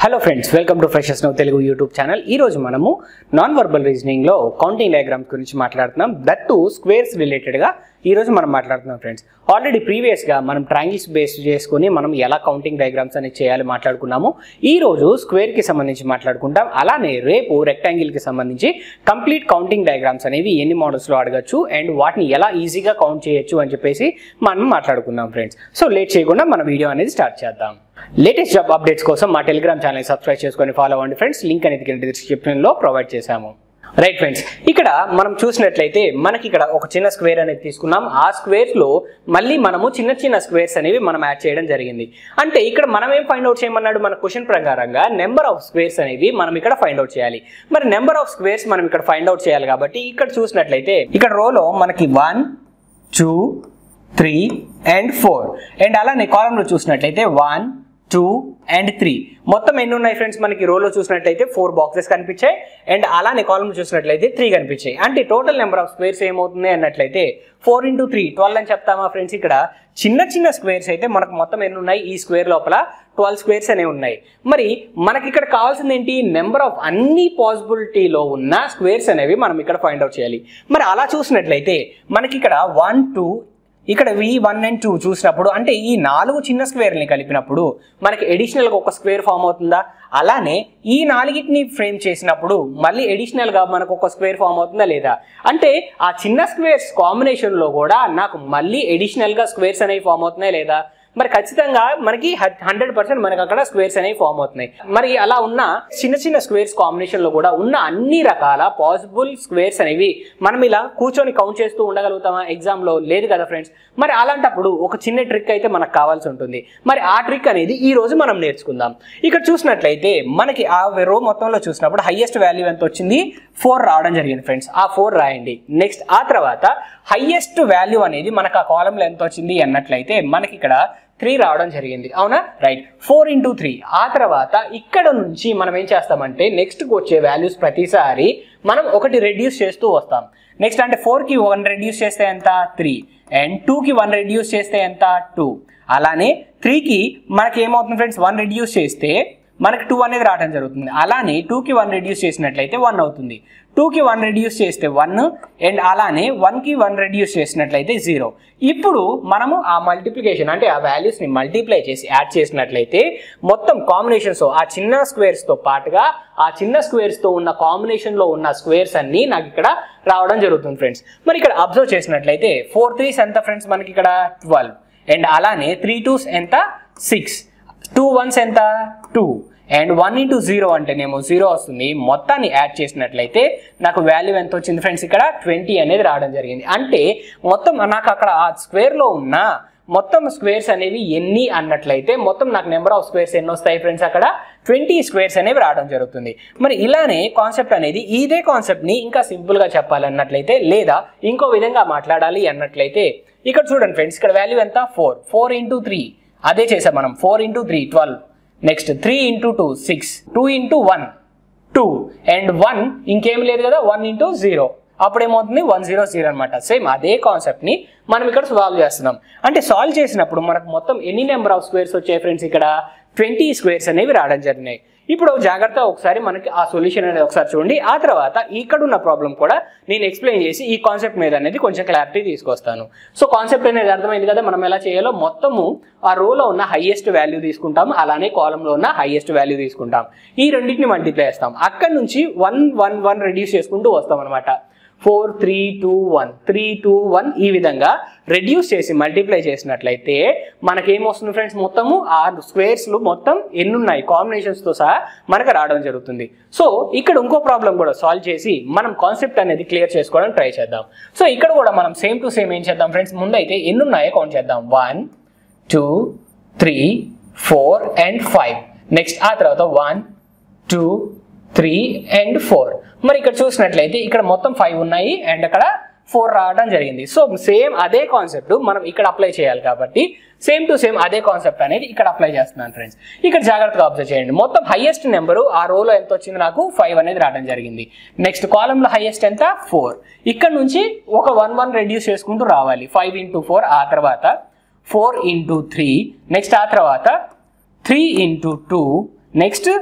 hello friends welcome to freshers now Telugu YouTube channel ఈ రోజు మనము నాన్ వర్బల్ రీజనింగ్ లో కౌంటింగ్ డయాగ్రామ్స్ గురించి మాట్లాడుతున్నాం దట్ టు స్క్వేర్స్ రిలేటెడ్ గా ఈ రోజు మనం మాట్లాడుతున్నాం ఫ్రెండ్స్ ఆల్రెడీ ప్రీవియస్ గా మనం ట్రయాంగిల్స్ బేస్ చేసుకుని మనం ఎలా కౌంటింగ్ డయాగ్రామ్స్ అనేది చేయాలి మాట్లాడుకున్నాము ఈ రోజు స్క్వేర్ కి సంబంధించి మాట్లాడుకుంటాం అలానే రేపు రెక్టాంగిల్ కి సంబంధించి కంప్లీట్ కౌంటింగ్ డయాగ్రామ్స్ అనేవి ఎన్ని మోడల్స్ లో అడగచ్చు అండ్ వాటిని ఎలా ఈజీగా కౌంట్ చేయొచ్చు అని చెప్పేసి మనం మాట్లాడుకుందాం ఫ్రెండ్స్ సో లేట్ చేయకుండా మన వీడియో అనేది స్టార్ట్ చేద్దాం లేటెస్ట్ జాబ్ అప్డేట్స్ కోసం మా టెలిగ్రామ్ ఛానల్ సబ్స్క్రైబ్ చేసుకొని ఫాలో అవ్వండి ఫ్రెండ్స్ లింక్ అనేది కింద description లో ప్రొవైడ్ చేశాము రైట్ ఫ్రెండ్స్ ఇక్కడ మనం చూసినట్లయితే మనకి ఇక్కడ ఒక చిన్న స్క్వేర్ అనేది తీసుకున్నాం ఆ స్క్వేర్ లో మళ్ళీ మనము చిన్న చిన్న స్క్వేర్స్ అనేవి మనం యాడ్ చేయడం జరిగింది అంటే ఇక్కడ మనం ఏం ఫైండ్ అవుట్ చేయమన్నాడు మన క్వశ్చన్ ప్రకారంగా నెంబర్ ఆఫ్ స్క్వేర్స్ అనేవి మనం ఇక్కడ ఫైండ్ అవుట్ చేయాలి మరి నెంబర్ ఆఫ్ స్క్వేర్స్ మనం ఇక్కడ ఫైండ్ అవుట్ చేయాలి కాబట్టి ఇక్కడ చూసినట్లయితే ఇక్కడ రోలో మనకి one two three and four and అలానే కాలంలో చూసినట్లయితే వన్ టూ అండ్ త్రీ మొత్తం ఎన్ని ఉన్నాయి ఫ్రెండ్స్ మనకి రోలో చూసినట్లయితే ఫోర్ బాక్సెస్ కనిపించాయి అండ్ అలానే కాలంలో చూసినట్లయితే త్రీ కనిపించాయి అంటే టోటల్ నెంబర్ ఆఫ్ స్క్వేర్స్ ఏమవుతుంది అన్నట్లయితే ఫోర్ ఇంటూ త్రీ ట్వెల్వ్ అని చెప్తామా ఫ్రెండ్స్ ఇక్కడ చిన్న చిన్న స్క్వేర్స్ అయితే మనకు మొత్తం ఎన్ని ఉన్నాయి ఈ స్క్వేర్ లోపల ట్వెల్వ్ స్క్వేర్స్ అనేవి ఉన్నాయి మరి మనకి ఇక్కడ కావాల్సింది ఏంటి నెంబర్ ఆఫ్ అన్ని పాసిబిలిటీలో ఉన్న స్క్వేర్స్ అనేవి మనం ఇక్కడ ఫైండ్ అవుట్ చేయాలి మరి అలా చూసినట్లయితే మనకి ఇక్కడ వన్ టూ ఇక్కడ వి వన్ అండ్ టూ చూసినప్పుడు అంటే ఈ నాలుగు చిన్న స్క్వేర్ని కలిపినప్పుడు మనకి అడిషనల్గా ఒక స్క్వేర్ ఫామ్ అవుతుందా అలానే ఈ నాలుగిటిని ఫ్రేమ్ చేసినప్పుడు మళ్ళీ అడిషనల్గా మనకు ఒక స్క్వేర్ ఫామ్ అవుతుందా లేదా అంటే ఆ చిన్న స్క్వేర్స్ కాంబినేషన్లో కూడా నాకు మళ్ళీ అడిషనల్గా స్క్వేర్స్ అనేవి ఫామ్ అవుతున్నాయి లేదా మరి ఖచ్చితంగా మనకి హండ్రెడ్ పర్సెంట్ మనకి అక్కడ స్క్వేర్స్ అనేవి ఫామ్ అవుతున్నాయి మరి అలా ఉన్న చిన్న చిన్న స్క్వేర్స్ కాంబినేషన్ లో కూడా ఉన్న అన్ని రకాల పాసిబుల్ స్క్వేర్స్ అనేవి మనం ఇలా కూర్చొని కౌంట్ చేస్తూ ఉండగలుగుతామా ఎగ్జామ్ లో లేదు కదా ఫ్రెండ్స్ మరి అలాంటప్పుడు ఒక చిన్న ట్రిక్ అయితే మనకు కావాల్సి ఉంటుంది మరి ఆ ట్రిక్ అనేది ఈ రోజు మనం నేర్చుకుందాం ఇక్కడ చూసినట్లయితే మనకి ఆ రో మొత్తంలో చూసినప్పుడు హైయెస్ట్ వాల్యూ ఎంత వచ్చింది ఫోర్ రావడం జరిగింది ఫ్రెండ్స్ ఆ ఫోర్ రాయండి నెక్స్ట్ ఆ తర్వాత హైయెస్ట్ వాల్యూ అనేది మనకు ఆ కాలంలో ఎంత వచ్చింది అన్నట్లయితే మనకి ఇక్కడ త్రీ రావడం జరిగింది అవునా రైట్ ఫోర్ ఇంటూ త్రీ ఆ తర్వాత ఇక్కడ నుంచి మనం ఏం చేస్తామంటే నెక్స్ట్కి వచ్చే వాల్యూస్ ప్రతిసారి మనం ఒకటి రెడ్యూస్ చేస్తూ వస్తాం నెక్స్ట్ అంటే ఫోర్కి వన్ రెడ్యూస్ చేస్తే ఎంత త్రీ అండ్ టూకి వన్ రెడ్యూస్ చేస్తే ఎంత టూ అలానే త్రీకి మనకి ఏమవుతుంది ఫ్రెండ్స్ వన్ రెడ్యూస్ చేస్తే మనకి టూ అనేది రావడం జరుగుతుంది అలానే టూకి వన్ రెడ్యూస్ చేసినట్లయితే వన్ అవుతుంది టూకి వన్ రెడ్యూస్ చేస్తే వన్ అండ్ అలానే వన్కి వన్ రెడ్యూస్ చేసినట్లయితే జీరో ఇప్పుడు మనము ఆ మల్టిప్లికేషన్ అంటే ఆ వాల్యూస్ని మల్టిప్లై చేసి యాడ్ చేసినట్లయితే మొత్తం కాంబినేషన్స్ ఆ చిన్న స్క్వేర్స్తో పాటుగా ఆ చిన్న స్క్వేర్స్తో ఉన్న కాంబినేషన్లో ఉన్న స్క్వేర్స్ అన్నీ నాకు ఇక్కడ రావడం జరుగుతుంది ఫ్రెండ్స్ మరి ఇక్కడ అబ్జర్వ్ చేసినట్లయితే ఫోర్ త్రీస్ ఎంత ఫ్రెండ్స్ మనకి ఇక్కడ ట్వెల్వ్ అండ్ అలానే త్రీ టూస్ ఎంత సిక్స్ టూ వన్స్ ఎంత two and one into zero అంటేనేమో జీరో వస్తుంది మొత్తాన్ని యాడ్ చేసినట్లయితే నాకు వాల్యూ ఎంత వచ్చింది ఫ్రెండ్స్ ఇక్కడ ట్వంటీ అనేది రావడం జరిగింది అంటే మొత్తం నాకు అక్కడ ఆ స్క్వేర్లో ఉన్న మొత్తం స్క్వేర్స్ అనేవి ఎన్ని అన్నట్లయితే మొత్తం నాకు నెంబర్ ఆఫ్ స్క్వేర్స్ ఎన్ని వస్తాయి ఫ్రెండ్స్ అక్కడ ట్వంటీ స్క్వేర్స్ అనేవి రావడం జరుగుతుంది మరి ఇలానే కాన్సెప్ట్ అనేది ఇదే కాన్సెప్ట్ని ఇంకా సింపుల్గా చెప్పాలన్నట్లయితే లేదా ఇంకో విధంగా మాట్లాడాలి అన్నట్లయితే ఇక్కడ చూడండి ఫ్రెండ్స్ ఇక్కడ వాల్యూ ఎంత ఫోర్ ఫోర్ ఇంటూ త్రీ అదే చేసాం మనం four into three twelve next three into two six two into one two and one ఇంకేం లేదు కదా వన్ ఇంటూ జీరో అప్పుడు ఏమవుతుంది వన్ జీరో జీరో అనమాట సేమ్ అదే కాన్సెప్ట్ని మనం ఇక్కడ సాల్వ్ చేస్తున్నాం అంటే సాల్వ్ చేసినప్పుడు మనకు మొత్తం ఎన్ని నెంబర్ ఆఫ్ స్క్వేర్స్ వచ్చాయి ఫ్రెండ్స్ ఇక్కడ ట్వంటీ స్క్వేర్స్ అనేవి రావడం జరిగినాయి ఇప్పుడు జాగ్రత్త ఒకసారి మనకి ఆ సొల్యూషన్ అనేది ఒకసారి చూడండి ఆ తర్వాత ఇక్కడ ఉన్న ప్రాబ్లం కూడా నేను ఎక్స్ప్లెయిన్ చేసి ఈ కాన్సెప్ట్ మీద అనేది కొంచెం క్లారిటీ తీసుకొస్తాను సో కాన్సెప్ట్ అనేది అర్థమైంది కదా మనం ఎలా చేయాలో మొత్తము ఆ రోలో ఉన్న హైయెస్ట్ వాల్యూ తీసుకుంటాం అలానే కాలంలో ఉన్న హైయెస్ట్ వాల్యూ తీసుకుంటాం ఈ రెండింటిని మల్టిప్లై చేస్తాం అక్కడ నుంచి వన్ వన్ వన్ రెడ్యూస్ చేసుకుంటూ వస్తాం అనమాట four three two one three two one ఈ విధంగా రెడ్యూస్ చేసి మల్టిప్లై చేసినట్లయితే మనకేమొస్తుంది ఫ్రెండ్స్ మొత్తము ఆ స్క్వేర్స్లు మొత్తం ఎన్ని ఉన్నాయి కాంబినేషన్స్తో సహా మనకు రావడం జరుగుతుంది సో ఇక్కడ ఇంకో ప్రాబ్లం కూడా సాల్వ్ చేసి మనం కాన్సెప్ట్ అనేది క్లియర్ చేసుకోవడం ట్రై చేద్దాం సో ఇక్కడ కూడా మనం సేమ్ టు సేమ్ ఏం చేద్దాం ఫ్రెండ్స్ ముందైతే ఎన్ని ఉన్నాయో కౌంట్ చేద్దాం one two three four and five next ఆ తర్వాత one two three and four మరి ఇక్కడ చూసినట్లయితే ఇక్కడ మొత్తం ఫైవ్ ఉన్నాయి అండ్ అక్కడ ఫోర్ రావడం జరిగింది సో సేమ్ అదే కాన్సెప్ట్ మనం ఇక్కడ అప్లై చేయాలి కాబట్టి సేమ్ టు సేమ్ అదే కాన్సెప్ట్ అనేది ఇక్కడ అప్లై చేస్తున్నాను ఫ్రెండ్స్ ఇక్కడ జాగ్రత్తగా అబ్జర్వ్ చేయండి మొత్తం హైయెస్ట్ నెంబరు ఆ రోలో ఎంత వచ్చింది నాకు ఫైవ్ అనేది రావడం జరిగింది నెక్స్ట్ కాలంలో హైయెస్ట్ ఎంత ఫోర్ ఇక్కడ నుంచి ఒక వన్ వన్ రెడ్యూస్ చేసుకుంటూ రావాలి ఫైవ్ ఇంటూ ఫోర్ ఆ తర్వాత ఫోర్ ఇంటూ త్రీ నెక్స్ట్ ఆ తర్వాత three into two next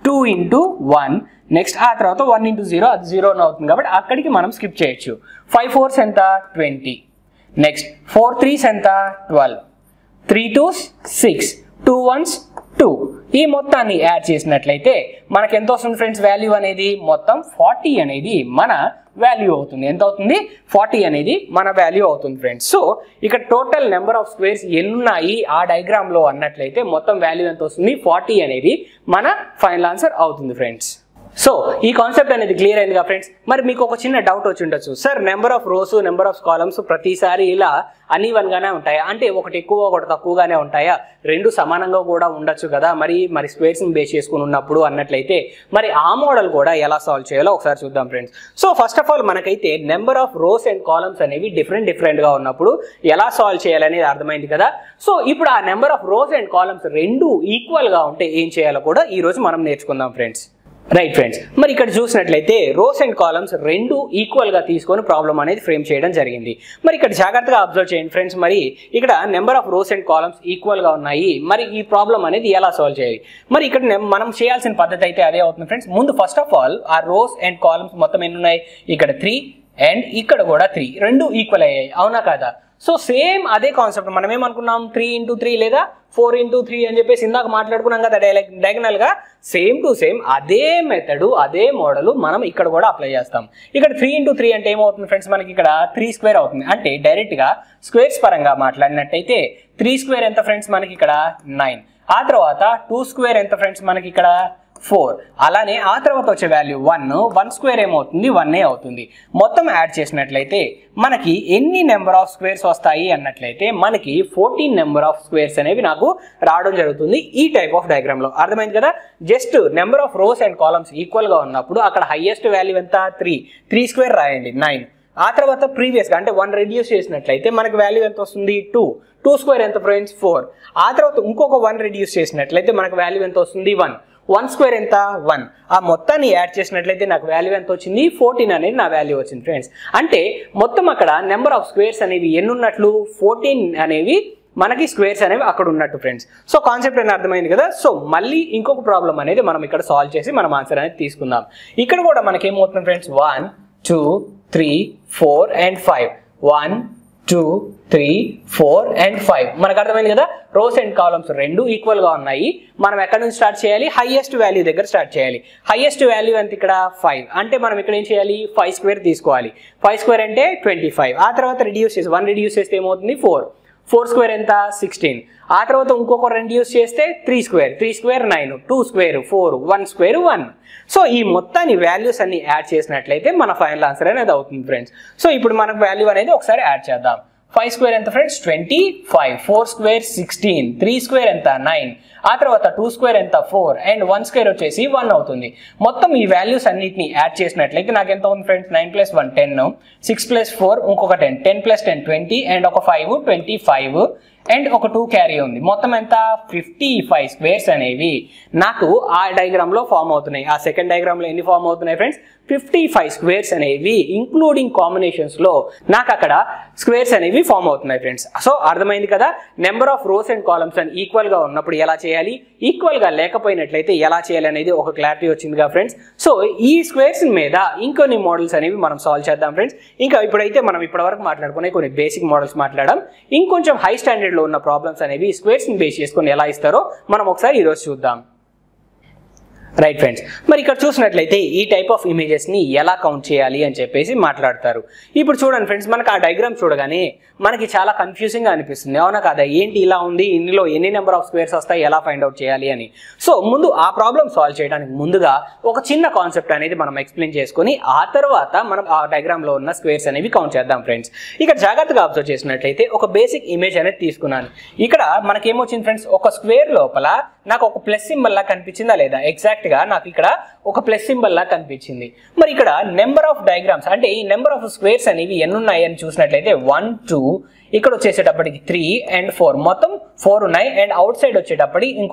two into one next ఆ తర్వాత వన్ ఇంటూ జీరో అది జీరో అవుతుంది కాబట్టి అక్కడికి మనం స్కిప్ చేయొచ్చు ఫైవ్ ఫోర్స్ ఎంత ట్వంటీ నెక్స్ట్ ఫోర్ త్రీస్ ఎంత twelve three twos six two ones two ఈ మొత్తాన్ని యాడ్ చేసినట్లయితే మనకి ఎంత వస్తుంది ఫ్రెండ్స్ వాల్యూ అనేది మొత్తం ఫార్టీ అనేది మన వాల్యూ అవుతుంది ఎంత అవుతుంది ఫార్టీ అనేది మన వాల్యూ అవుతుంది ఫ్రెండ్స్ సో ఇక్కడ టోటల్ నెంబర్ ఆఫ్ స్క్వేర్స్ ఎన్ని ఉన్నాయి ఆ డయాగ్రామ్ లో అన్నట్లయితే మొత్తం వాల్యూ ఎంత వస్తుంది ఫార్టీ అనేది మన ఫైనల్ ఆన్సర్ అవుతుంది ఫ్రెండ్స్ సో ఈ కాన్సెప్ట్ అనేది క్లియర్ అయిందిగా ఫ్రెండ్స్ మరి మీకు ఒక చిన్న డౌట్ వచ్చి ఉండొచ్చు sir number of rows number of columns ప్రతిసారి ఇలా అన్ఈవన్ గానే ఉంటాయా అంటే ఒకటి ఎక్కువ ఒకటి తక్కువగానే ఉంటాయా రెండు సమానంగా కూడా ఉండొచ్చు కదా మరి మరి స్క్వేర్స్ ని బేస్ చేసుకుని ఉన్నప్పుడు అన్నట్లయితే మరి ఆ మోడల్ కూడా ఎలా సాల్వ్ చేయాలో ఒకసారి చూద్దాం friends so first of all మనకైతే number of rows and columns అనేవి డిఫరెంట్ డిఫరెంట్ గా ఉన్నప్పుడు ఎలా సాల్వ్ చేయాలనేది అర్థమైంది కదా సో ఇప్పుడు ఆ number of rows and columns రెండు ఈక్వల్ గా ఉంటే ఏం చేయాలో కూడా ఈ రోజు మనం నేర్చుకుందాం ఫ్రెండ్స్ రైట్ ఫ్రెండ్స్ మరి ఇక్కడ చూసినట్లయితే రోస్ అండ్ కాలమ్స్ రెండు ఈక్వల్ గా తీసుకొని ప్రాబ్లం అనేది ఫ్రేమ్ చేయడం జరిగింది మరి ఇక్కడ జాగ్రత్తగా అబ్జర్వ్ చేయండి ఫ్రెండ్స్ మరి ఇక్కడ number of rows and columns equal గా ఉన్నాయి మరి ఈ ప్రాబ్లం అనేది ఎలా సాల్వ్ చేయాలి మరి ఇక్కడ నెం- మనం చేయాల్సిన పద్ధతి అయితే అదే అవుతుంది ఫ్రెండ్స్ ముందు ఫస్ట్ ఆఫ్ ఆల్ ఆ రోస్ అండ్ కాలమ్స్ మొత్తం ఎన్ని ఉన్నాయి ఇక్కడ త్రీ అండ్ ఇక్కడ కూడా త్రీ రెండు ఈక్వల్ అయ్యాయి అవునా కాదా సో సేమ్ అదే కాన్సెప్ట్ మనం ఏమనుకున్నాం త్రీ ఇంటూ త్రీ లేదా ఫోర్ ఇంటూ త్రీ అని చెప్పేసి ఇందాక మాట్లాడుకున్నాం కదా డయాగనల్ గా సేమ్ టు సేమ్ అదే మెథడ్ అదే మోడల్ మనం ఇక్కడ కూడా అప్లై చేస్తాం ఇక్కడ త్రీ ఇంటూ త్రీ అంటే ఏమవుతుంది ఫ్రెండ్స్ మనకి ఇక్కడ త్రీ స్క్వేర్ అవుతుంది అంటే డైరెక్ట్ గా స్క్వేర్స్ పరంగా మాట్లాడినట్టయితే త్రీ స్క్వేర్ ఎంత ఫ్రెండ్స్ మనకి ఇక్కడ నైన్ ఆ తర్వాత టూ స్క్వేర్ ఎంత ఫ్రెండ్స్ మనకి ఇక్కడ ఫోర్ అలానే ఆ తర్వాత వచ్చే వాల్యూ వన్ వన్ స్క్వేర్ ఏమవుతుంది వన్ ఏ అవుతుంది మొత్తం యాడ్ చేసినట్లయితే మనకి ఎన్ని నెంబర్ ఆఫ్ స్క్వేర్స్ వస్తాయి అన్నట్లయితే మనకి ఫోర్టీన్ నెంబర్ ఆఫ్ స్క్వేర్స్ అనేవి నాకు రావడం జరుగుతుంది ఈ టైప్ ఆఫ్ డయాగ్రామ్ లో అర్థమైంది కదా just number of rows and columns equal గా ఉన్నప్పుడు అక్కడ హైయెస్ట్ వాల్యూ ఎంత త్రీ త్రీ స్క్వేర్ రాయండి నైన్ ఆ తర్వాత ప్రీవియస్ గా అంటే వన్ రెడ్యూస్ చేసినట్లయితే మనకి వాల్యూ ఎంత వస్తుంది టూ టూ స్క్వేర్ ఎంత ఫ్రెండ్స్ ఫోర్ ఆ తర్వాత ఇంకొక వన్ రెడ్యూస్ చేసినట్లయితే మనకు వాల్యూ ఎంత వస్తుంది వన్ వన్ స్క్వేర్ ఎంత వన్ ఆ మొత్తాన్ని యాడ్ చేసినట్లయితే నాకు వాల్యూ ఎంత వచ్చింది ఫోర్టీన్ అనేది నా వాల్యూ వచ్చింది ఫ్రెండ్స్ అంటే మొత్తం అక్కడ నెంబర్ ఆఫ్ స్క్వేర్స్ అనేవి ఎన్ని ఉన్నట్లు ఫోర్టీన్ అనేవి మనకి స్క్వేర్స్ అనేవి అక్కడ ఉన్నట్టు ఫ్రెండ్స్ సో కాన్సెప్ట్ అనేది అర్థమైంది కదా సో మళ్ళీ ఇంకొక ప్రాబ్లం అనేది మనం ఇక్కడ సాల్వ్ చేసి మనం ఆన్సర్ అనేది తీసుకుందాం ఇక్కడ కూడా మనకి ఏమవుతుంది friends one two three four and five one two three four and five మనకు అర్థమైంది కదా రోస్ అండ్ కాలమ్స్ రెండు ఈక్వల్ గా ఉన్నాయి మనం ఎక్కడ నుంచి స్టార్ట్ చేయాలి హైయెస్ట్ వాల్యూ దగ్గర స్టార్ట్ చేయాలి హైయెస్ట్ వాల్యూ ఎంత ఇక్కడ ఫైవ్ అంటే మనం ఇక్కడ ఏం చేయాలి ఫైవ్ స్క్వేర్ తీసుకోవాలి ఫైవ్ స్క్వేర్ అంటే ట్వంటీ ఫైవ్ ఆ తర్వాత రిడ్యూస్ చేసి వన్ రిడ్యూస్ చేస్తే ఏమవుతుంది ఫోర్ ఫోర్ స్క్వేర్ ఎంత సిక్స్టీన్ ఆ తర్వాత ఇంకొక రెండు యూస్ చేస్తే three square three square nine two square four one square one so ఈ మొత్తాన్ని వాల్యూస్ అన్ని యాడ్ చేసినట్లయితే మన ఫైనల్ ఆన్సర్ అనేది అవుతుంది ఫ్రెండ్స్ సో ఇప్పుడు మనకు వాల్యూ అనేది ఒకసారి యాడ్ చేద్దాం ఫైవ్ స్క్వేర్ ఎంత friends twenty five four square sixteen three square ఎంత నైన్ ఆ తర్వాత టూ స్క్వేర్ ఎంత ఫోర్ అండ్ వన్ స్క్వేర్ వచ్చేసి వన్ అవుతుంది మొత్తం ఈ వాల్యూస్ అన్నిటిని యాడ్ చేసినట్లయితే నాకు ఎంత ఉంది friends nine plus one ten six plus four ఇంకొక ten ten plus ten twenty and ఒక ఫైవ్ ట్వంటీ ఫైవ్ అండ్ ఒక టూ క్యారీ ఉంది మొత్తం ఎంత ఫిఫ్టీ ఫైవ్ స్క్వేర్స్ అనేవి నాకు ఆ డయాగ్రామ్ లో ఫామ్ అవుతున్నాయి ఆ సెకండ్ డయాగ్రామ్ లో ఎన్ని ఫామ్ అవుతున్నాయి ఫ్రెండ్స్ ఫిఫ్టీ ఫైవ్ స్క్వేర్స్ అనేవి ఇంక్లూడింగ్ కాంబినేషన్స్ లో నాకు అక్కడ స్క్వేర్స్ అనేవి ఫామ్ అవుతున్నాయి ఫ్రెండ్స్ సో అర్థమైంది కదా number of rows and columns అని ఈక్వల్ గా ఉన్నప్పుడు ఎలా చేయాలి ఈక్వల్ గా లేకపోయినట్లయితే ఎలా చేయాలి అనేది ఒక క్లారిటీ వచ్చిందిగా ఫ్రెండ్స్ సో ఈ స్క్వేర్స్ మీద ఇంకొన్ని మోడల్స్ అనేవి మనం సాల్వ్ చేద్దాం ఫ్రెండ్స్ ఇంకా ఇప్పుడైతే మనం ఇప్పటివరకు మాట్లాడుకునే కొన్ని బేసిక్ మోడల్స్ మాట్లాడడం ఇంకొంచెం హై స్టాండర్డ్ లో ఉన్న ప్రాబ్లమ్స్ అనేవి స్క్వేర్స్ ని బేస్ చేసుకొని ఎలా ఇస్తారో మనం ఒకసారి ఈరోజు చూద్దాం రైట్ ఫ్రెండ్స్ మరి ఇక్కడ చూసినట్లయితే ఈ టైప్ ఆఫ్ ఇమేజెస్ ని ఎలా కౌంట్ చేయాలి అని చెప్పేసి మాట్లాడతారు ఇప్పుడు చూడండి ఫ్రెండ్స్ మనకు ఆ డయాగ్రామ్ చూడగానే మనకి చాలా కన్ఫ్యూజింగ్ గా అనిపిస్తుంది అవునా కాదా ఏంటి ఇలా ఉంది ఇందులో ఎన్ని నెంబర్ ఆఫ్ స్క్వేర్స్ వస్తాయి ఎలా ఫైండ్ అవుట్ చేయాలి అని సో ముందు ఆ ప్రాబ్లమ్ సాల్వ్ చేయడానికి ముందుగా ఒక చిన్న కాన్సెప్ట్ అనేది మనం ఎక్స్ప్లెయిన్ చేసుకొని ఆ తర్వాత మనం ఆ డయాగ్రామ్ లో ఉన్న స్క్వేర్స్ అనేవి కౌంట్ చేద్దాం ఫ్రెండ్స్ ఇక్కడ జాగ్రత్తగా అబ్జర్వ్ చేసినట్లయితే ఒక బేసిక్ ఇమేజ్ అనేది తీసుకున్నాను ఇక్కడ మనకి ఏమొచ్చింది ఫ్రెండ్స్ ఒక స్క్వేర్ లోపల నాకు ఒక ప్లస్ సింబల్ లా కనిపించిందా లేదా ఎగ్జాక్ట్ గా నాకు ఇక్కడ ఒక ప్లస్ సింబల్ లా కనిపించింది మరి ఇక్కడ నెంబర్ ఆఫ్ డయాగ్రామ్స్ అంటే ఈ నెంబర్ ఆఫ్ స్క్వేర్స్ అనేవి ఎన్ని ఉన్నాయి అని చూసినట్లయితే వన్ టూ ఇక్కడ వచ్చేసేటప్పటికి త్రీ అండ్ ఫోర్ మొత్తం ఫోర్ ఉన్నాయి అండ్ అవుట్ సైడ్ వచ్చేటప్పటికి ఇంకొక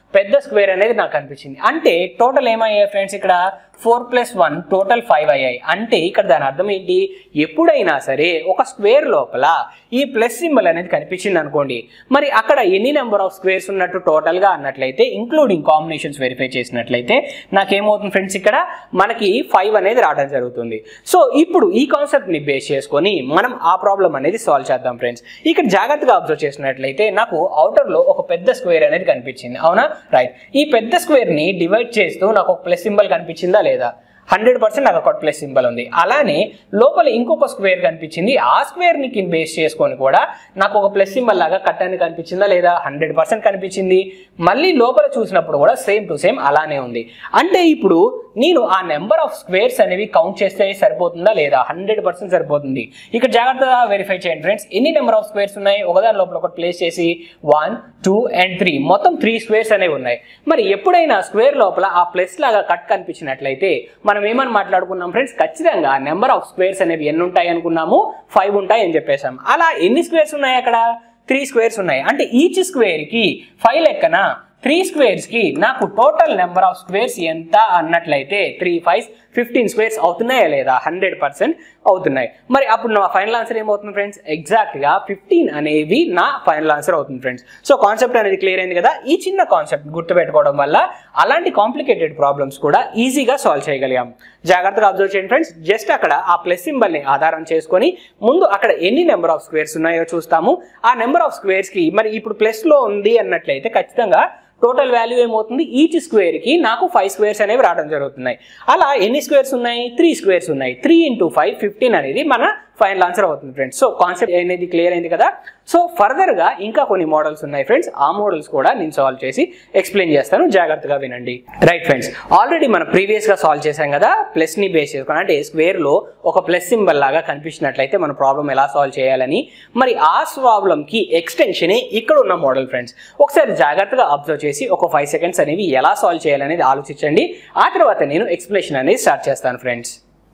పెద్ద స్క్వేర్ అనేది నాకు కనిపించింది అంటే టోటల్ ఏమయ్యాయి ఫ్రెండ్స్ ఇక్కడ four plus one total five అయ్యాయి అంటే ఇక్కడ దాని అర్థం ఏంటి ఎప్పుడైనా సరే ఒక స్క్వేర్ లోపల ఈ ప్లస్ సింబల్ అనేది కనిపించింది అనుకోండి మరి అక్కడ ఎన్ని నెంబర్ ఆఫ్ స్క్వేర్స్ ఉన్నట్టు టోటల్ గా అన్నట్లయితే ఇంక్లూడింగ్ కాంబినేషన్స్ వెరిఫై చేసినట్లయితే నాకేమవుతుంది ఫ్రెండ్స్ ఇక్కడ మనకి ఫైవ్ అనేది రావడం జరుగుతుంది సో ఇప్పుడు ఈ కాన్సెప్ట్ ని బేస్ చేసుకొని మనం ఆ ప్రాబ్లం అనేది సాల్వ్ చేద్దాం ఫ్రెండ్స్ ఇక్కడ జాగ్రత్తగా అబ్జర్వ్ చేసినట్లయితే నాకు అవుటర్ లో ఒక పెద్ద స్క్వేర్ అనేది కనిపించింది అవునా రైట్ ఈ పెద్ద స్క్వేర్ ని డివైడ్ చేస్తూ నాకు ఒక ప్లస్ సింబల్ కనిపించిందా లేదా హండ్రెడ్ పర్సెంట్ నాకు ఒక ప్లస్ సింబల్ ఉంది అలానే లోపల ఇంకొక స్క్వేర్ కనిపించింది ఆ స్క్వేర్ ని బేస్ చేసుకొని కూడా నాకు ఒక ప్లస్ సింబల్ లాగా కట్ అని కనిపించిందా లేదా హండ్రెడ్ పర్సెంట్ కనిపించింది మళ్ళీ లోపల చూసినప్పుడు కూడా సేమ్ టు సేమ్ అలానే ఉంది అంటే ఇప్పుడు నేను ఆ నెంబర్ ఆఫ్ స్క్వేర్స్ అనేవి కౌంట్ చేస్తే సరిపోతుందా లేదా హండ్రెడ్ పర్సెంట్ సరిపోతుంది ఇక్కడ జాగ్రత్తగా వెరిఫై చేయండి ఫ్రెండ్స్ ఎన్ని నెంబర్ ఆఫ్ స్క్వేర్స్ ఉన్నాయి ఒకదాని లోపల ఒకటి ప్లేస్ చేసి వన్ టూ అండ్ త్రీ మొత్తం త్రీ స్క్వేర్స్ అనేవి ఉన్నాయి మరి ఎప్పుడైనా స్క్వేర్ లోపల ఆ ప్లస్ లాగా కట్ కనిపించినట్లయితే మనం ఏమని మాట్లాడుకున్నాం ఫ్రెండ్స్ ఖచ్చితంగా నెంబర్ ఆఫ్ స్క్వేర్స్ అనేవి ఎన్ని ఉంటాయి అనుకున్నాము ఫైవ్ ఉంటాయి అని చెప్పేసాం అలా ఎన్ని స్క్వేర్స్ ఉన్నాయి అక్కడ త్రీ స్క్వేర్స్ ఉన్నాయి అంటే ఈచ్ స్క్వేర్ కి ఫైవ్ లెక్కన త్రీ స్క్వేర్స్ కి నాకు టోటల్ నెంబర్ ఆఫ్ స్క్వేర్స్ ఎంత అన్నట్లయితే త్రీ ఫైవ్ ఫిఫ్టీన్ స్క్వేర్స్ అవుతున్నాయా లేదా హండ్రెడ్ పర్సెంట్ అవుతున్నాయి మరి అప్పుడు నా ఫైనల్ ఆన్సర్ ఏమవుతుంది ఫ్రెండ్స్ ఎగ్జాక్ట్ గా ఫిఫ్టీన్ అనేవి నా ఫైనల్ ఆన్సర్ అవుతుంది ఫ్రెండ్స్ సో కాన్సెప్ట్ అనేది క్లియర్ అయింది కదా ఈ చిన్న కాన్సెప్ట్ గుర్తుపెట్టుకోవడం వల్ల అలాంటి కాంప్లికేటెడ్ ప్రాబ్లమ్స్ కూడా ఈజీగా సాల్వ్ చేయగలిగాం జాగ్రత్తగా అబ్జర్వ్ చేయండి ఫ్రెండ్స్ జస్ట్ అక్కడ ఆ ప్లస్ సింబల్ ని ఆధారం చేసుకొని ముందు అక్కడ ఎన్ని నెంబర్ ఆఫ్ స్క్వేర్స్ ఉన్నాయో చూస్తాము ఆ నెంబర్ ఆఫ్ స్క్వేర్స్ కి మరి ఇప్పుడు ప్లస్ లో ఉంది అన్నట్లయితే ఖచ్చితంగా టోటల్ వాల్యూ ఏమవుతుంది ఈచ్ స్క్వేర్ కి నాకు ఫైవ్ స్క్వేర్స్ అనేవి రావడం జరుగుతున్నాయి అలా ఎన్ని స్క్వేర్స్ ఉన్నాయి త్రీ స్క్వేర్స్ ఉన్నాయి త్రీ ఇంటూ ఫైవ్ ఫిఫ్టీన్ అనేది మన ఫైనల్ ఆన్సర్ అవుతుంది ఫ్రెండ్స్ సో కాన్సెప్ట్ అనేది క్లియర్ అయింది కదా సో ఫర్దర్ గా ఇంకా కొన్ని మోడల్స్ ఉన్నాయి ఫ్రెండ్స్ ఆ మోడల్స్ కూడా నేను సాల్వ్ చేసి ఎక్స్ప్లెయిన్ చేస్తాను జాగ్రత్తగా వినండి రైట్ ఫ్రెండ్స్ ఆల్రెడీ మనం ప్రీవియస్ గా సాల్వ్ చేసాం కదా ప్లస్ ని బేస్ చేసుకుని అంటే స్క్వేర్ లో ఒక ప్లస్ సింబల్ లాగా కనిపించినట్లయితే మన ప్రాబ్లం ఎలా సాల్వ్ చేయాలని మరి ఆ ప్రాబ్లం కి ఎక్స్టెన్షన్ ఇక్కడ ఉన్న మోడల్ ఫ్రెండ్స్ ఒకసారి జాగ్రత్తగా అబ్జర్వ్ చేసి ఒక ఫైవ్ సెకండ్స్ అనేవి ఎలా సాల్వ్ చేయాలనేది ఆలోచించండి ఆ తర్వాత నేను ఎక్స్ప్లెనేషన్ అనేది స్టార్ట్ చేస్తాను ఫ్రెండ్స్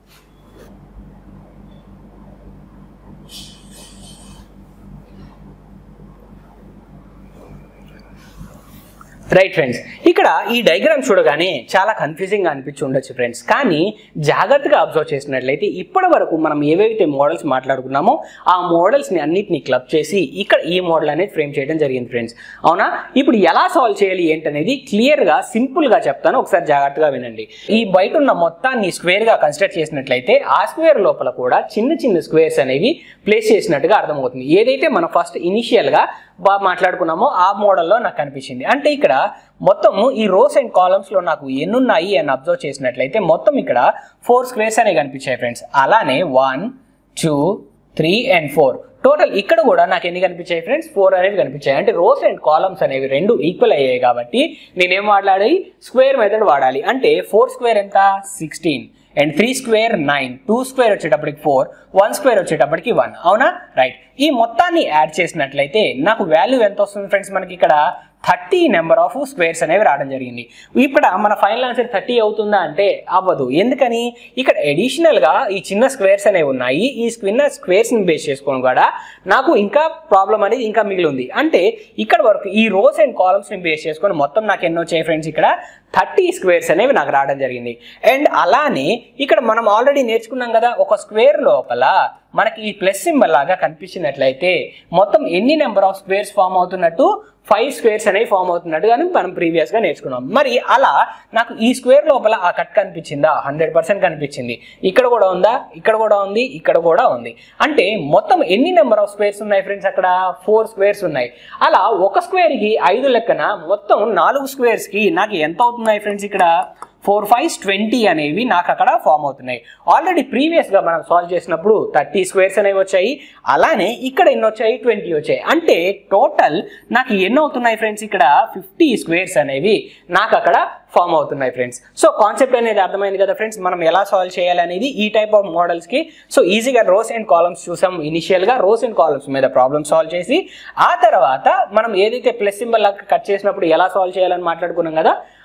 రైట్ ఫ్రెండ్స్ ఇక్కడ ఈ డయాగ్రామ్ చూడగానే చాలా కన్ఫ్యూజింగ్ గా అనిపించి ఉండొచ్చు ఫ్రెండ్స్ కానీ జాగ్రత్తగా అబ్జర్వ్ చేసినట్లయితే ఇప్పటి వరకు మనం ఏవైతే మోడల్స్ మాట్లాడుకున్నామో ఆ మోడల్స్ ని అన్నిటిని క్లబ్ చేసి ఇక్కడ ఈ మోడల్ అనేది ఫ్రేమ్ చేయడం జరిగింది ఫ్రెండ్స్ అవునా ఇప్పుడు ఎలా సాల్వ్ చేయాలి ఏంటనేది క్లియర్ గా సింపుల్ గా చెప్తాను ఒకసారి జాగ్రత్తగా వినండి ఈ బయట ఉన్న మొత్తాన్ని స్క్వేర్ గా కన్సిడర్ చేసినట్లయితే ఆ స్క్వేర్ లోపల కూడా చిన్న చిన్న స్క్వేర్స్ అనేవి ప్లేస్ చేసినట్టుగా అర్థమవుతుంది ఏదైతే మనం ఫస్ట్ ఇనిషియల్ గా బాగా మాట్లాడుకున్నామో ఆ మోడల్లో నాకు కనిపించింది అంటే ఇక్కడ మొత్తం ఈ రోస్ అండ్ కాలమ్స్ లో నాకు ఎన్ని ఉన్నాయి అని అబ్జర్వ్ చేసినట్లయితే మొత్తం ఇక్కడ ఫోర్ స్క్వేర్స్ అనేవి కనిపించాయి ఫ్రెండ్స్ అలానే one two three and four total ఇక్కడ కూడా నాకు ఎన్ని కనిపించాయి ఫ్రెండ్స్ ఫోర్ అనేవి కనిపించాయి అంటే రోస్ అండ్ కాలమ్స్ అనేవి రెండు ఈక్వల్ అయ్యాయి కాబట్టి నేనేం వాడాలి స్క్వేర్ మెథడ్ వాడాలి అంటే ఫోర్ స్క్వేర్ ఎంత sixteen and three square nine two square వచ్చేటప్పటికి ఫోర్ వన్ స్క్వేర్ వచ్చేటప్పటికి వన్ అవునా రైట్ ఈ మొత్తాన్ని యాడ్ చేసినట్లయితే నాకు వాల్యూ ఎంత వస్తుంది ఫ్రెండ్స్ మనకి ఇక్కడ థర్టీ నెంబర్ ఆఫ్ స్క్వేర్స్ అనేవి రావడం జరిగింది ఇక్కడ మన ఫైనల్ ఆన్సర్ థర్టీ అవుతుందా అంటే అవ్వదు ఎందుకని ఇక్కడ అడిషనల్ గా ఈ చిన్న స్క్వేర్స్ అనేవి ఉన్నాయి ఈ చిన్న స్క్వేర్స్ ని బేస్ చేసుకొని కూడా నాకు ఇంకా ప్రాబ్లం అనేది ఇంకా మిగిలి ఉంది అంటే ఇక్కడ వరకు ఈ రోస్ అండ్ కాలమ్స్ ని బేస్ చేసుకొని మొత్తం నాకు ఎన్ని వచ్చాయి ఫ్రెండ్స్ ఇక్కడ థర్టీ స్క్వేర్స్ అనేవి నాకు రావడం జరిగింది అండ్ అలానే ఇక్కడ మనం ఆల్రెడీ నేర్చుకున్నాం కదా ఒక స్క్వేర్ లోపల మనకి ఈ ప్లస్ సింబల్ లాగా కనిపించినట్లయితే మొత్తం ఎన్ని నెంబర్ ఆఫ్ స్క్వేర్స్ ఫామ్ అవుతున్నట్టు ఫైవ్ స్క్వేర్స్ అనేవి ఫామ్ అవుతున్నట్టు కానీ మనం ప్రీవియస్ గా నేర్చుకున్నాం మరి అలా నాకు ఈ స్క్వేర్ లోపల ఆ కట్ కనిపించిందా హండ్రెడ్ పర్సెంట్ కనిపించింది ఇక్కడ కూడా ఉందా ఇక్కడ కూడా ఉంది ఇక్కడ కూడా ఉంది అంటే మొత్తం ఎన్ని నెంబర్ ఆఫ్ స్క్వేర్స్ ఉన్నాయి ఫ్రెండ్స్ అక్కడ ఫోర్ స్క్వేర్స్ ఉన్నాయి అలా ఒక స్క్వేర్ కి ఐదు లెక్కన మొత్తం నాలుగు స్క్వేర్స్ కి నాకు ఎంత అవుతున్నాయి ఫ్రెండ్స్ ఇక్కడ ఫోర్ ఫైవ్స్ ట్వంటీ అనేవి నాకు అక్కడ ఫామ్ అవుతున్నాయి ఆల్రెడీ ప్రీవియస్ గా మనం సాల్వ్ చేసినప్పుడు థర్టీ స్క్వేర్స్ అనేవి వచ్చాయి అలానే ఇక్కడ ఎన్ని వచ్చాయి ట్వంటీ వచ్చాయి అంటే టోటల్ నాకు ఎన్ని అవుతున్నాయి ఫ్రెండ్స్ ఇక్కడ ఫిఫ్టీ స్క్వేర్స్ అనేవి నాకు అక్కడ ఫామ్ అవుతున్నాయి ఫ్రెండ్స్ సో కాన్సెప్ట్ అనేది అర్థమైంది కదా ఫ్రెండ్స్ మనం ఎలా సాల్వ్ చేయాలనేది ఈ టైప్ ఆఫ్ మోడల్స్ కి సో ఈజీగా రోస్ అండ్ కాలమ్స్ చూసాం ఇనిషియల్ గా రోస్ అండ్ కాలమ్స్ మీద ప్రాబ్లమ్ సాల్వ్ చేసి ఆ తర్వాత మనం ఏదైతే ప్లస్ సింబల్ లాగా కట్ చేసినప్పుడు ఎలా సాల్వ్ చేయాలని మాట్లాడుకున్నాం కదా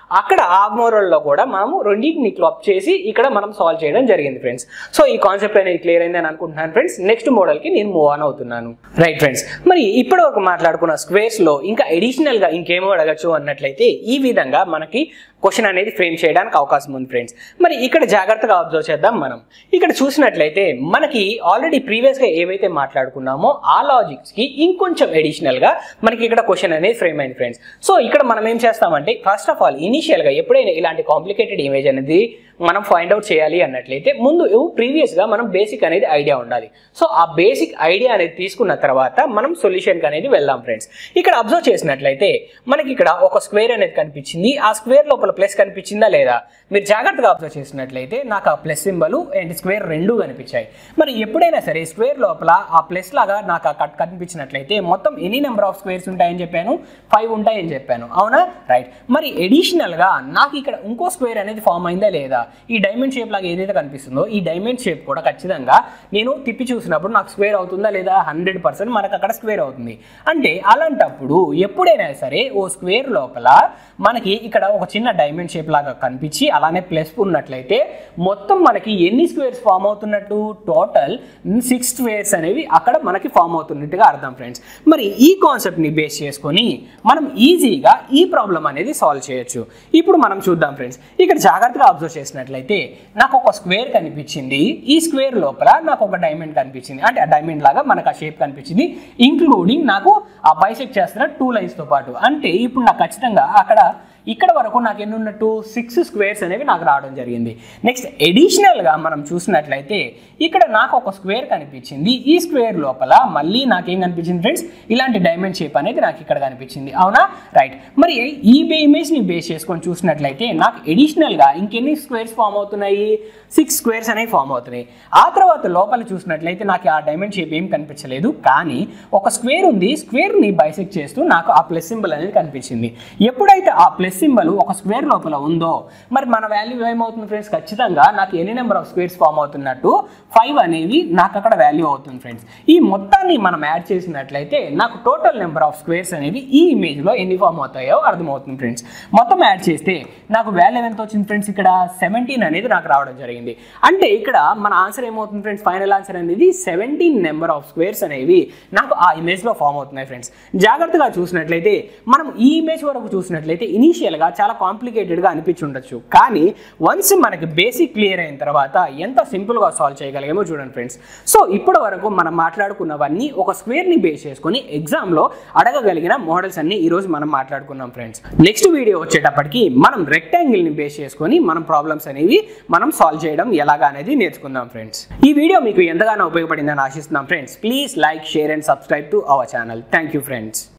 అక్కడ ఆ మోరల్లో కూడా మనము రెండింటిని క్లబ్ చేసి ఇక్కడ మనం సాల్వ్ చేయడం జరిగింది ఫ్రెండ్స్ సో ఈ కాన్సెప్ట్ అనేది క్లియర్ అయిందని అనుకుంటున్నాను ఫ్రెండ్స్ నెక్స్ట్ మోడల్కి నేను మూవ్ ఆన్ అవుతున్నాను రైట్ ఫ్రెండ్స్ మరి ఇప్పటి వరకు మాట్లాడుకున్న స్క్వేర్స్లో ఇంకా అడిషనల్గా ఇంకేమో అడగచ్చు అన్నట్లయితే ఈ విధంగా మనకి క్వశ్చన్ అనేది ఫ్రేమ్ చేయడానికి అవకాశం ఉంది ఫ్రెండ్స్ మరి ఇక్కడ జాగ్రత్తగా అబ్జర్వ్ చేద్దాం మనం ఇక్కడ చూసినట్లయితే మనకి ఆల్రెడీ ప్రీవియస్గా ఏవైతే మాట్లాడుకున్నామో ఆ లాజిక్స్కి ఇంకొంచెం అడిషనల్గా మనకి ఇక్కడ క్వశ్చన్ అనేది ఫ్రేమ్ అయింది ఫ్రెండ్స్ సో ఇక్కడ మనం ఏం చేస్తామంటే ఫస్ట్ ఆఫ్ ఆల్ ఇనీషియల్గా ఎప్పుడైనా ఇలాంటి కాంప్లికేటెడ్ ఇమేజ్ అనేది మనం ఫైండ్ అవుట్ చేయాలి అన్నట్లయితే ముందు ప్రీవియస్గా మనం బేసిక్ అనేది ఐడియా ఉండాలి సో ఆ బేసిక్ ఐడియా అనేది తీసుకున్న తర్వాత మనం సొల్యూషన్కి అనేది వెళ్దాం ఫ్రెండ్స్ ఇక్కడ అబ్జర్వ్ చేసినట్లయితే మనకి ఇక్కడ ఒక స్క్వేర్ అనేది కనిపించింది ఆ స్క్వేర్ లోపల ప్లస్ కనిపించిందా లేదా మీరు జాగ్రత్తగా అబ్జర్వ్ చేసినట్లయితే నాకు ఆ ప్లస్ సింబల్ అండ్ స్క్వేర్ రెండు కనిపించాయి మరి ఎప్పుడైనా సరే స్క్వేర్ లోపల ఆ ప్లస్ లాగా నాకు ఆ కట్ కనిపించినట్లయితే మొత్తం ఎన్ని నెంబర్ ఆఫ్ స్క్వేర్స్ ఉంటాయని చెప్పాను ఫైవ్ ఉంటాయని చెప్పాను అవునా రైట్ మరి ఎడిషనల్గా నాకు ఇక్కడ ఇంకో స్క్వేర్ అనేది ఫామ్ అయిందా లేదా ఈ డైమండ్ షేప్ లాగా ఏదైతే కనిపిస్తుందో ఈ డైమండ్ షేప్ కూడా ఖచ్చితంగా నేను తిప్పి చూసినప్పుడు నాకు స్క్వేర్ అవుతుందా లేదా హండ్రెడ్ పర్సెంట్ మనకు అక్కడ స్క్వేర్ అవుతుంది అంటే అలాంటప్పుడు ఎప్పుడైనా సరే ఓ స్క్వేర్ లోపల మనకి ఇక్కడ ఒక చిన్న డైమండ్ షేప్ లాగా కనిపించి అలానే ప్లస్ ఉన్నట్లయితే మొత్తం మనకి ఎన్ని స్క్వేర్స్ ఫామ్ అవుతున్నట్టు టోటల్ సిక్స్ స్క్వేర్స్ అనేవి అక్కడ మనకి ఫామ్ అవుతున్నట్టుగా అర్థం ఫ్రెండ్స్ మరి ఈ కాన్సెప్ట్ని బేస్ చేసుకొని మనం ఈజీగా ఈ ప్రాబ్లం అనేది సాల్వ్ చేయొచ్చు ఇప్పుడు మనం చూద్దాం ఫ్రెండ్స్ ఇక్కడ జాగ్రత్తగా అబ్జర్వ్ చేసినట్లయితే నాకు ఒక స్క్వేర్ కనిపించింది ఈ స్క్వేర్ లోపల నాకు ఒక డైమండ్ కనిపించింది అంటే ఆ డైమండ్ లాగా మనకు ఆ షేప్ కనిపించింది ఇంక్లూడింగ్ నాకు ఆ బైసెక్ట్ చేస్తున్న టూ లైన్స్తో పాటు అంటే ఇప్పుడు నాకు ఖచ్చితంగా అక్కడ ఇక్కడ వరకు నాకు ఎన్ని ఉన్నట్టు సిక్స్ స్క్వేర్స్ అనేవి నాకు రావడం జరిగింది నెక్స్ట్ ఎడిషనల్గా మనం చూసినట్లయితే ఇక్కడ నాకు ఒక స్క్వేర్ కనిపించింది ఈ స్క్వేర్ లోపల మళ్ళీ నాకేం కనిపించింది ఫ్రెండ్స్ ఇలాంటి డైమండ్ షేప్ అనేది నాకు ఇక్కడ కనిపించింది అవునా రైట్ మరి ఈ ఇమేజ్ని బేస్ చేసుకొని చూసినట్లయితే నాకు ఎడిషనల్గా ఇంకెన్ని స్క్వేర్స్ ఫామ్ అవుతున్నాయి సిక్స్ స్క్వేర్స్ అనేవి ఫామ్ అవుతున్నాయి ఆ తర్వాత లోపల చూసినట్లయితే నాకు ఆ డైమండ్ షేప్ ఏం కనిపించలేదు కానీ ఒక స్క్వేర్ ఉంది స్క్వేర్ని బైసెక్ట్ చేస్తూ నాకు ఆ ప్లస్ సింబల్ అనేది కనిపించింది ఎప్పుడైతే ఆ ప్లస్ సింబల్ ఒక స్క్వేర్ లోపల ఉందో మరి మన వాల్యూ ఏమవుతుంది ఫ్రెండ్స్ ఖచ్చితంగా నాకు ఎన్ని నెంబర్ ఆఫ్ స్క్వేర్స్ ఫామ్ అవుతున్నట్టు ఫైవ్ అనేవి నాకు అక్కడ వాల్యూ అవుతుంది ఫ్రెండ్స్ ఈ మొత్తాన్ని మనం యాడ్ చేసినట్లయితే నాకు టోటల్ నెంబర్ ఆఫ్ స్క్వేర్స్ అనేవి ఈ ఇమేజ్లో ఎన్ని ఫామ్ అవుతాయో అర్థమవుతుంది ఫ్రెండ్స్ మొత్తం యాడ్ చేస్తే నాకు వాల్యూ ఎంత వచ్చింది ఫ్రెండ్స్ ఇక్కడ సెవెంటీన్ అనేది నాకు రావడం జరిగింది అంటే ఇక్కడ మన ఆన్సర్ ఏమవుతుంది ఫ్రెండ్స్ ఫైనల్ ఆన్సర్ అనేది సెవెంటీన్ నెంబర్ ఆఫ్ స్క్వేర్స్ అనేవి నాకు ఆ ఇమేజ్లో ఫామ్ అవుతున్నాయి ఫ్రెండ్స్ జాగ్రత్తగా చూసినట్లయితే మనం ఈ ఇమేజ్ వరకు చూసినట్లయితే ఇనీషియల్గా చాలా కాంప్లికేటెడ్గా అనిపించి ఉండొచ్చు కానీ వన్స్ మనకి బేసిక్ క్లియర్ అయిన తర్వాత ఎంత సింపుల్గా సాల్వ్ చేయగలిగామో చూడండి ఫ్రెండ్స్ సో ఇప్పటి వరకు మనం మాట్లాడుకున్నవన్నీ ఒక స్క్వేర్ని బేస్ చేసుకొని ఎగ్జామ్లో అడగగలిగిన మోడల్స్ అన్ని ఈరోజు మనం మాట్లాడుకున్నాం ఫ్రెండ్స్ నెక్స్ట్ వీడియో వచ్చేటప్పటికి మనం రెక్టాంగిల్ని బేస్ చేసుకొని మనం ప్రాబ్లమ్స్ అనేవి మనం సాల్వ్ చేయడం ఎలాగా అనేది నేర్చుకుందాం ఫ్రెండ్స్ ఈ వీడియో మీకు ఎంతగానో ఉపయోగపడిందని ఆశిస్తున్నాం friends please like share and subscribe to our channel thank you friends